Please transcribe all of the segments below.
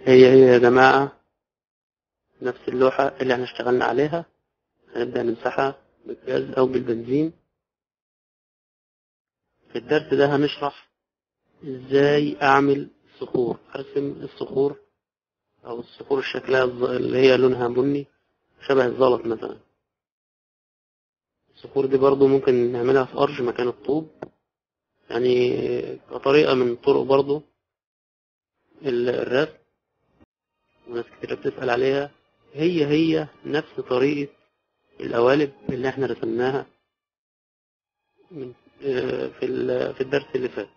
هي هي يا جماعة نفس اللوحة اللي احنا اشتغلنا عليها هنبدأ نمسحها بالجاز أو بالبنزين في الدرس ده هنشرح ازاي أعمل صخور أرسم الصخور أو الصخور شكلها الز- اللي هي لونها بني شبه الزلط مثلا الصخور دي برضو ممكن نعملها في أرش مكان الطوب يعني كطريقة من طرق برضو ال- الرسم وناس كتير بتسأل عليها هي هي نفس طريقة القوالب اللي احنا رسمناها من آه، في ال- في الدرس اللي فات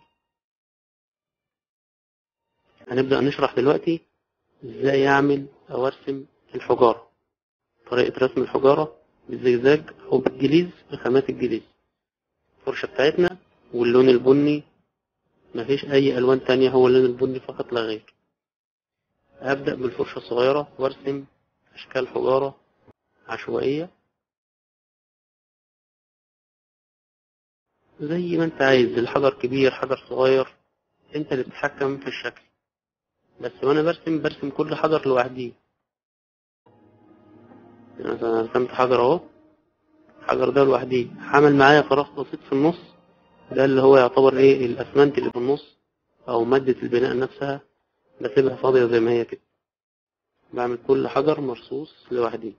هنبدأ نشرح دلوقتي ازاي اعمل او ارسم الحجارة طريقة رسم الحجارة بالزجزاج او بالجليز بخامات الجليز الفرشة بتاعتنا واللون البني مفيش اي الوان تانية هو اللون البني فقط لا غير هبدأ بالفرشة الصغيرة وارسم اشكال حجارة عشوائية زي ما انت عايز الحجر كبير حجر صغير انت اللي بتتحكم في الشكل بس وانا برسم برسم كل حجر لوحديه يعني مثلا أنا رسمت حجر اهو الحجر ده لوحديه عمل معايا فراغ بسيط في النص ده اللي هو يعتبر ايه الاسمنت اللي في النص او مادة البناء نفسها بسيبها فاضية زي ما هي كده بعمل كل حجر مرصوص لوحديه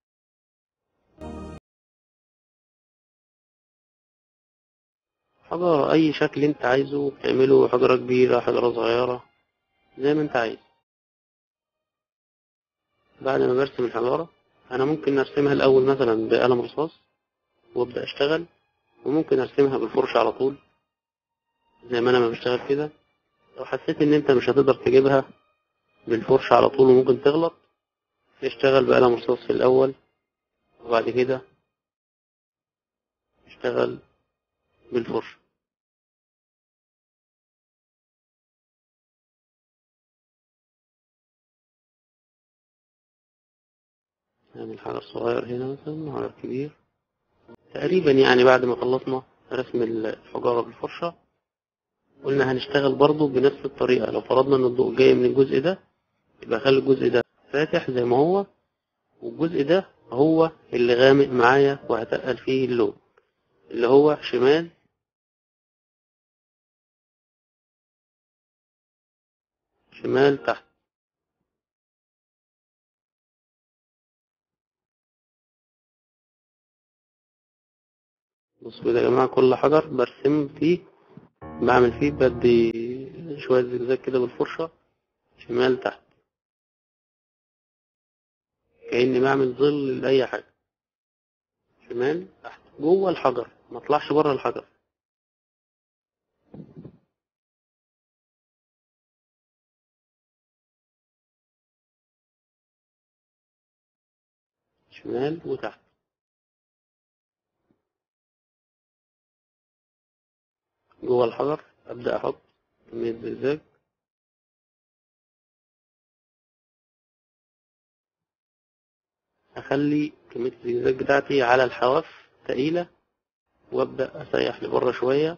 حجر اي شكل انت عايزه بتعمله حجرة كبيرة حجرة صغيرة زي ما انت عايز بعد ما برسم الحجارة انا ممكن ارسمها الاول مثلا بقلم رصاص وابدا اشتغل وممكن ارسمها بالفرشة على طول زي ما انا ما بشتغل كده لو حسيت ان انت مش هتقدر تجيبها بالفرشة على طول وممكن تغلط اشتغل بقلم رصاص في الاول وبعد كده اشتغل بالفرشة نعمل حجر صغير هنا مثلا حجر كبير تقريبا يعني بعد ما خلصنا رسم الحجارة بالفرشة قلنا هنشتغل برضو بنفس الطريقة لو فرضنا ان الضوء جاي من الجزء ده يبقى خلي الجزء ده فاتح زي ما هو والجزء ده هو اللي غامق معايا وهتقل فيه اللون اللي هو شمال شمال تحت بصوا كده يا جماعة كل حجر برسم فيه بعمل فيه بدي شوية زجزاج كده بالفرشة شمال تحت كأني بعمل ظل لأي حاجة شمال تحت جوه الحجر ما اطلعش بره الحجر شمال وتحت جوه الحجر أبدأ أحط كمية زجزاج أخلي كمية الزجزاج بتاعتي على الحواف تقيلة وأبدأ أسيح لبره شوية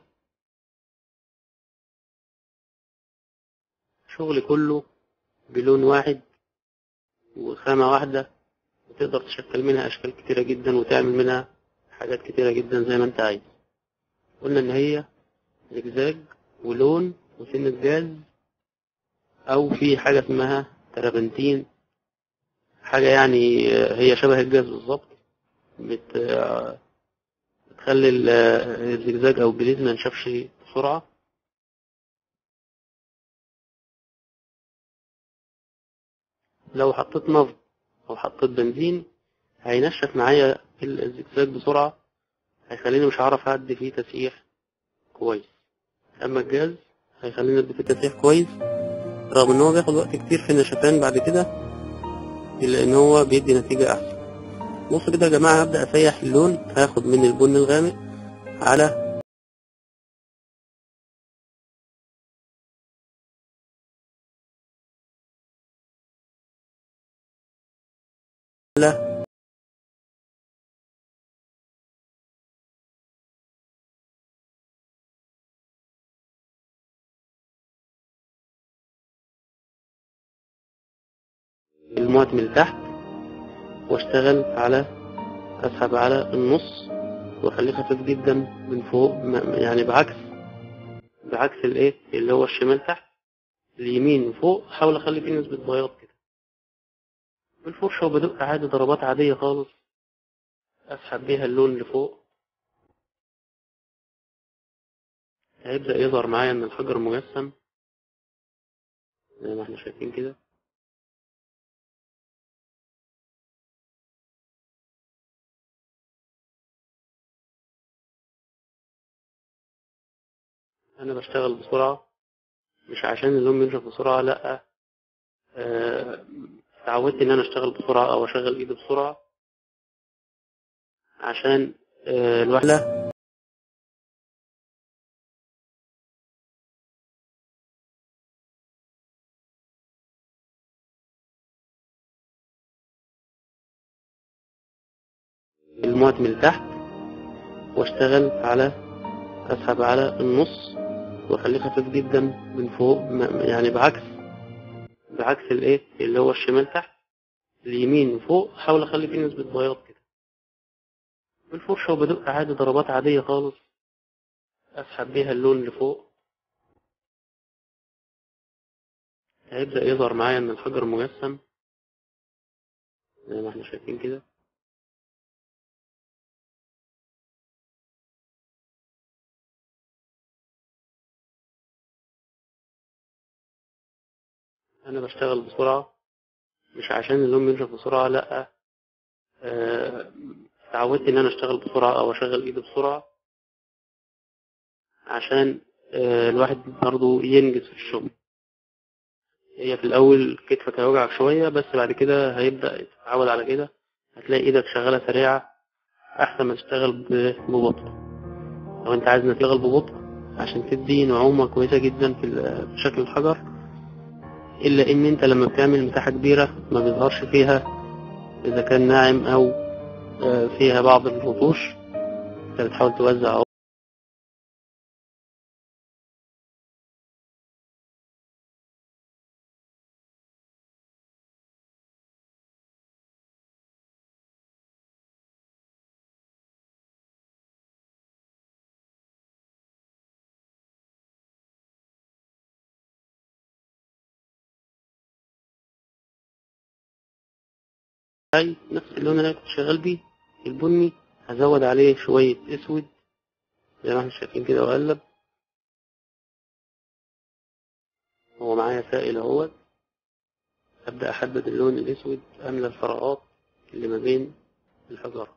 شغلي كله بلون واحد وخامة واحدة وتقدر تشكل منها أشكال كتيرة جدا وتعمل منها حاجات كتيرة جدا زي ما أنت عايز قلنا إن هي زجزاج ولون وسنة جاز أو في حاجة اسمها ترابنتين حاجة يعني هي شبه الجاز بالظبط بت... بتخلي ال- الزجزاج أو الجليد ما ينشفش بسرعة لو حطيت نفط أو حطيت بنزين هينشف معايا الزجزاج بسرعة هيخليني مش هعرف أدي فيه تسييح كويس أما الجاز هيخليني أدي فيه تسييح كويس رغم إن هو بياخد وقت كتير في النشفان بعد كده إلا إن هو بيدي نتيجة أحسن بص كده يا جماعة هبدأ أسيح اللون هاخد من البن الغامق على على من تحت واشتغل على اسحب على النص واخليه خفيف جدا من فوق م- يعني بعكس بعكس الايه اللي هو الشمال تحت اليمين فوق احاول اخلي فيه نسبة بياض كده بالفرشة وبدق عادي ضربات عادية خالص اسحب بيها اللون لفوق هيبدأ يظهر معايا ان الحجر مجسم زي ما احنا شايفين كده انا بشتغل بسرعة مش عشان اللون بينشف بسرعة لا آه، اتعودت ان انا اشتغل بسرعة او اشغل ايدي بسرعة عشان آه، الوحلة الموت من تحت واشتغل على اسحب على النص واخليه خفيف جدا من فوق م- يعني بعكس بعكس الايه اللي هو الشمال تحت اليمين فوق احاول اخلي فيه نسبة بياض كده بالفرشة وبدق عادي ضربات عادية خالص اسحب بيها اللون لفوق هيبدأ يظهر معايا ان الحجر مجسم زي ما احنا شايفين كده انا بشتغل بسرعة مش عشان اللون بينشف بسرعة لا آه، اتعودت ان انا اشتغل بسرعة او اشغل ايدي بسرعة عشان آه، الواحد برضه ينجز في الشغل هي في الاول كتفك هيوجعك شوية بس بعد كده هيبدأ تتعود على كده هتلاقي ايدك شغالة سريعة احسن ما تشتغل ب- ببطء لو انت عايز تشتغل ببطء عشان تدي نعومة كويسة جدا في ال- في شكل الحجر الا ان انت لما بتعمل مساحة كبيرة ما بيظهرش فيها اذا كان ناعم او آه، فيها بعض الرطوش انت بتحاول توزع أهو. هاي نفس اللون اللي انا كنت شغال بيه البني هزود عليه شوية اسود زي ما احنا شايفين كده واقلب هو معايا سائل اهوت ابدأ احدد اللون الاسود املى الفراغات اللي ما بين الحجارة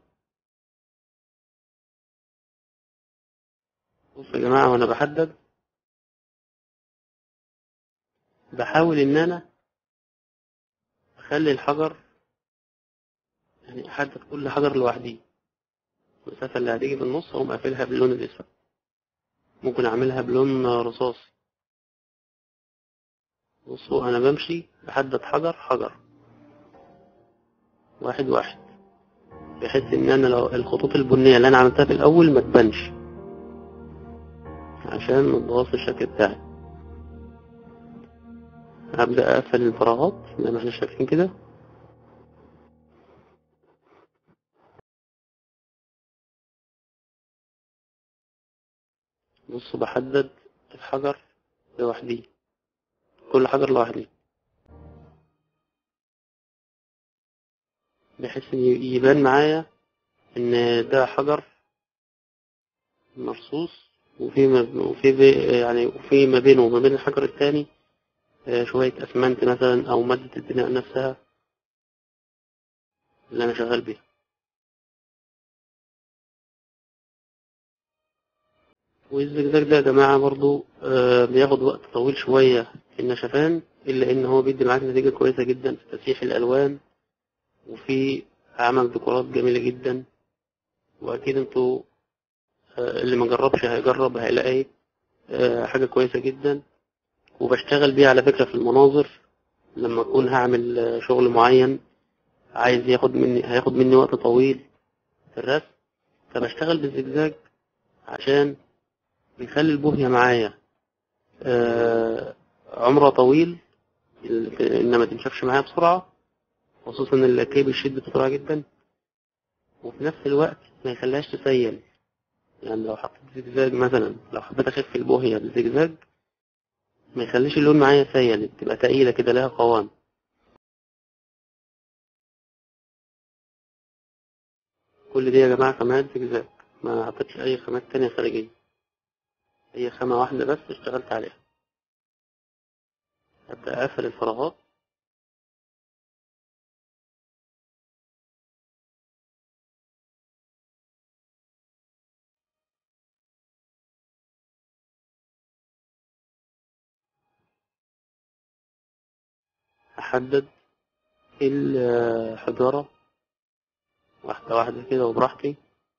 بصوا يا جماعة وانا بحدد بحاول ان انا اخلي الحجر يعني احدد كل حجر لوحديه المسافة اللي هتيجي في النص اقوم قافلها باللون الاسود ممكن اعملها بلون رصاصي بصوا انا بمشي بحدد حجر حجر واحد واحد بحيث ان انا لو الخطوط البنية اللي انا عملتها في الاول ما تبانش عشان ما تبوظش الشكل بتاعي هبدأ اقفل الفراغات زي ما احنا شايفين كده بصوا بحدد الحجر لوحديه كل حجر لوحديه بحيث ان يبان معايا ان ده حجر مرصوص وفي ما وفي بي- يعني وفي ما بينه وما بين الحجر التاني آه، شوية اسمنت مثلا او مادة البناء نفسها اللي انا شغال بيها والزجزاج ده يا جماعة برضو آه، بياخد وقت طويل شوية في النشفان إلا إن هو بيدي معاك نتيجة كويسة جدا في تسييح الألوان وفي عمل ديكورات جميلة جدا وأكيد انتوا آه، اللي ما جربش هيجرب هيلاقي آه، حاجة كويسة جدا وبشتغل بيه على فكرة في المناظر لما أكون هعمل آه، شغل معين عايز ياخد مني هياخد مني وقت طويل في الرسم فبشتغل بالزجزاج عشان بيخلي البوهية معايا آه، عمرها طويل ال- انما تنشفش معايا بسرعة خصوصا ان اللاكيه بيشد بسرعة جدا وفي نفس الوقت ما يخليهاش تسيل يعني لو حطيت زجزاج مثلا لو حبيت اخف البوهية بالزجزاج ما يخليش اللون معايا سيل تبقى تقيلة كده لها قوام كل دي يا جماعة خامات زجزاج ما حطيتش أي خامات تانية خارجية هي خامة واحدة بس اشتغلت عليها أبدأ أقفل الفراغات أحدد الحجارة واحدة واحدة كده وبراحتي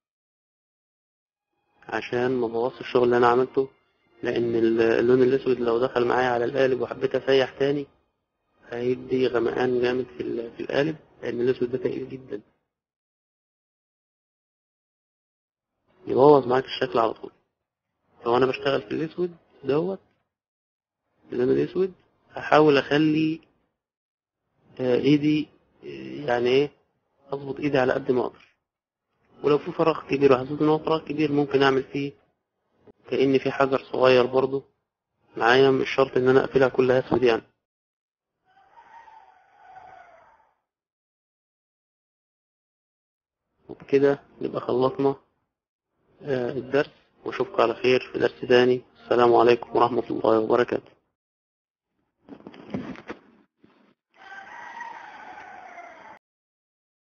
عشان ما بوظش الشغل اللي أنا عملته لأن اللون الأسود لو دخل معايا على القالب وحبيت أسيح تاني هيدي غمقان جامد في ال- في القالب لأن الأسود ده تقيل جدا يبوظ معاك الشكل على طول لو أنا بشتغل في الأسود دوت اللون الأسود هحاول أخلي آه، إيدي آه، يعني إيه أظبط إيدي على قد ما أقدر ولو في فراغ كبير وحسيت إن هو فراغ كبير ممكن أعمل فيه كأن في حجر صغير برضه معايا مش شرط إن أنا أقفلها كلها أسود يعني وبكده نبقى خلصنا آه، الدرس وأشوفكم على خير في درس تاني السلام عليكم ورحمة الله وبركاته